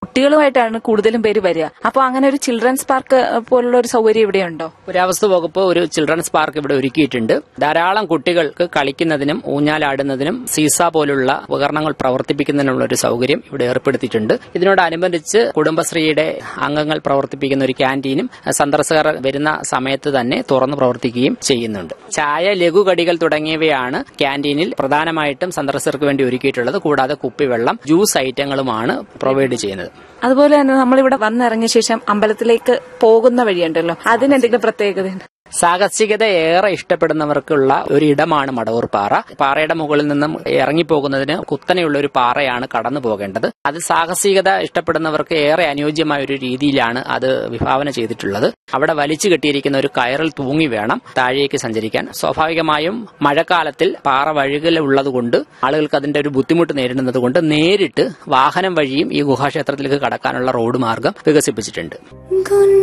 കുട്ടികളുമായിട്ടാണ് കൂടുതലും പേര് വരിക അപ്പോൾ അങ്ങനെ ഒരു ചിൽഡ്രൻസ് പാർക്ക് പോലുള്ള ഒരു സൗകര്യം ഇവിടെയുണ്ടോ പുരാവസ്തു വകുപ്പ് ഒരു ചിൽഡ്രൻസ് പാർക്ക് ഇവിടെ ഒരുക്കിയിട്ടുണ്ട് ധാരാളം കുട്ടികൾക്ക് കളിക്കുന്നതിനും ഊഞ്ഞാലാടുന്നതിനും സീസ പോലുള്ള ഉപകരണങ്ങൾ പ്രവർത്തിപ്പിക്കുന്നതിനുള്ള ഒരു സൗകര്യം ഇവിടെ ഏർപ്പെടുത്തിയിട്ടുണ്ട് ഇതിനോടനുബന്ധിച്ച് കുടുംബശ്രീയുടെ അംഗങ്ങൾ പ്രവർത്തിപ്പിക്കുന്ന ഒരു ക്യാൻറ്റീനും സന്ദർശകർ വരുന്ന സമയത്ത് തന്നെ തുറന്നു പ്രവർത്തിക്കുകയും ചെയ്യുന്നുണ്ട് ചായ ലഘുകടികൾ തുടങ്ങിയവയാണ് ക്യാൻറ്റീനിൽ പ്രധാനമായിട്ടും സന്ദർശകർക്ക് വേണ്ടി ഒരുക്കിയിട്ടുള്ളത് കൂടാതെ കുപ്പിവെള്ളം ജ്യൂസ് ഐറ്റങ്ങളുമാണ് പ്രൊവൈഡ് ചെയ്യുന്നത് അതുപോലെ തന്നെ നമ്മളിവിടെ വന്നിറങ്ങിയ ശേഷം അമ്പലത്തിലേക്ക് പോകുന്ന വഴിയുണ്ടല്ലോ അതിന് എന്തെങ്കിലും പ്രത്യേകതയുണ്ട് സാഹസികത ഏറെ ഇഷ്ടപ്പെടുന്നവർക്കുള്ള ഒരു ഇടമാണ് മടവൂർ പാറ പാറയുടെ മുകളിൽ നിന്നും ഇറങ്ങിപ്പോകുന്നതിന് കുത്തനെയുള്ള ഒരു പാറയാണ് കടന്നു പോകേണ്ടത് അത് സാഹസികത ഇഷ്ടപ്പെടുന്നവർക്ക് ഏറെ അനുയോജ്യമായ ഒരു രീതിയിലാണ് അത് വിഭാവന ചെയ്തിട്ടുള്ളത് അവിടെ വലിച്ചു കെട്ടിയിരിക്കുന്ന ഒരു കയറിൽ തൂങ്ങി വേണം താഴേക്ക് സഞ്ചരിക്കാൻ സ്വാഭാവികമായും മഴക്കാലത്തിൽ പാറ വഴുകൽ ഉള്ളതുകൊണ്ട് ആളുകൾക്ക് അതിന്റെ ഒരു ബുദ്ധിമുട്ട് നേരിടുന്നത് കൊണ്ട് നേരിട്ട് വാഹനം വഴിയും ഈ ഗുഹാക്ഷേത്രത്തിലേക്ക് കടക്കാനുള്ള റോഡ് മാർഗം വികസിപ്പിച്ചിട്ടുണ്ട്